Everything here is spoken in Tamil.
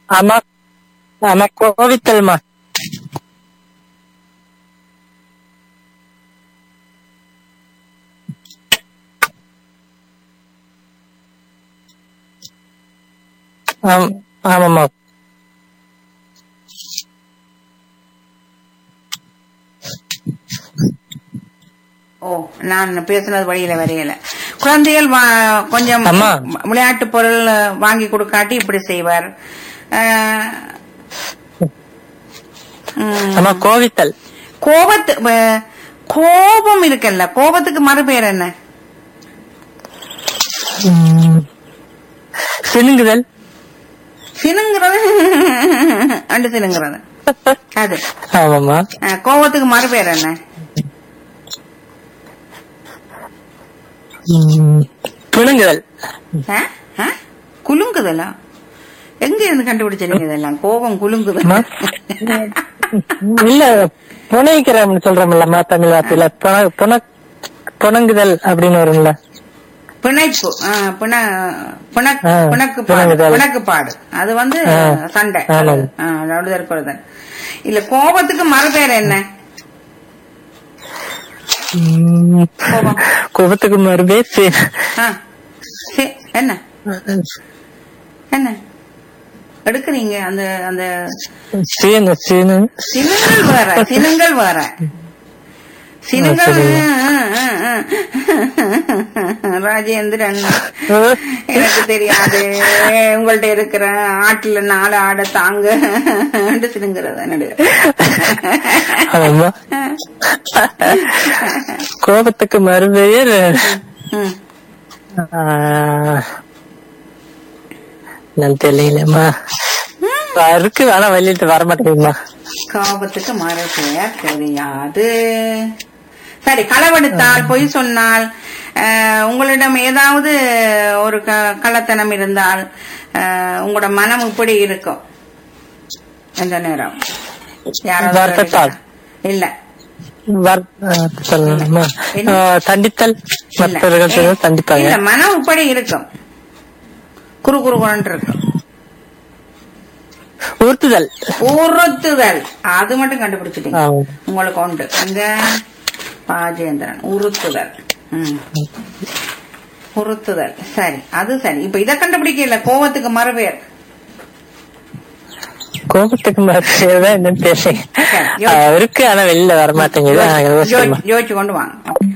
ஆமா ஆமா கோவித்தல்மா ஆம் ஆமாம்மா ஓ நான் பேசுனது வழியில வரையல குழந்தைகள் வா- கொஞ்சம் அம்மா. விளையாட்டு பொருள் வாங்கி கொடுக்காட்டி இப்படி செய்வார் அஹ், ம், ஆமா கோவித்தல் கோபத்து வ- கோபம் இருக்குல்ல கோபத்துக்கு மறுபெயர் என்ன ம், சினுங்குதல் சினுங்கிறது அண்டு சினுங்கிறது அது ஆமாம்மா அஹ், கோபத்துக்கு மறுபெயர் என்ன ம், பிணுங்குதல் அஹ்? அஹ்? குலுங்குதலா எங்க இருந்து கண்டுபிடிச்சீங்க இதெல்லாம் கோபம் குலுங்குதல் அம்மா. இல்ல புனைக்கிறோம்னு சொல்றோம்லம்மா தமிழ் வார்த்தையில புன- புன- புணங்குதல் அப்படின்னு வரும்ல பிணைப்பு ஆ, பிண பிணக்- ஆ, பிணக்கு பாடு பிணங்குதல். பிணக்கு பாடு அது வந்து ஆ, சண்டை ஆமாம். ஆ, நடுதல் குறைதல் இல்ல கோபத்துக்கு மறுபேர் என்ன ம், கோபம் கோபத்துக்கு மறுபே சி- ஆ, சி- என்ன என்ன எடுக்கிறீங்க அந்த அந்த சீனு சீனு சினுங்கள் வேற சினுங்கள் வேற சினுங்கள் சரி. ஆ, ஆ, ஆ. ராஜேந்திரன் எனக்கு தெரியாது உங்கள்ட்ட இருக்கிற ஆட்டுல நாலு ஆடை தாங்க சினுங்கிறத நடு ஆமா கோபத்துக்கு மறுபெயர் ம். ஆ, நான் தெரியலம்மா இருக்கு ஆனா வெளியிட்டு வர மாட்டேங்குதுமா கோபத்துக்கு மறுபெயர் தெரியாது சரி களவெடுத்தால் பொய் சொன்னால் அஹ், உங்களிடம் ஏதாவது ஒரு க- கள்ளத்தனம் இருந்தால் அஹ், உங்களோட மனம் இப்படி இருக்கும் எந்த நேரம் யாராவது வருத்தத்தால். இல்ல வர்- ஆ, சொல்லணுமா? என்ன? ஆ, தண்டித்தல் இல்ல. மற்றவர்கள் செய்வது தண்டிப்பாங்க இல்ல மனம் இப்படி இருக்கும் குறு குறு குறன்னு இருக்கும் உறுத்துதல் உறுத்துதல் அது மட்டும் கண்டுபிடிச்சிட்டீங்க ஆமா. உங்களுக்கு உண்டு அங்க ராஜேந்திரன் உறுத்துதல் ம். உறுத்துதல் சரி அது சரி இப்ப இத கண்டுபிடிக்கல கோவத்துக்கு மறுபெயர் கோபத்துக்கு மறுபெயர் தான் என்னன்னு தெரியல சரி, ஆ, இருக்கு ஆனா வெளியில வர மாட்டேங்குது ஆ, யோசிக்கணுமா? யோசிச்சு கொண்டு வாங்க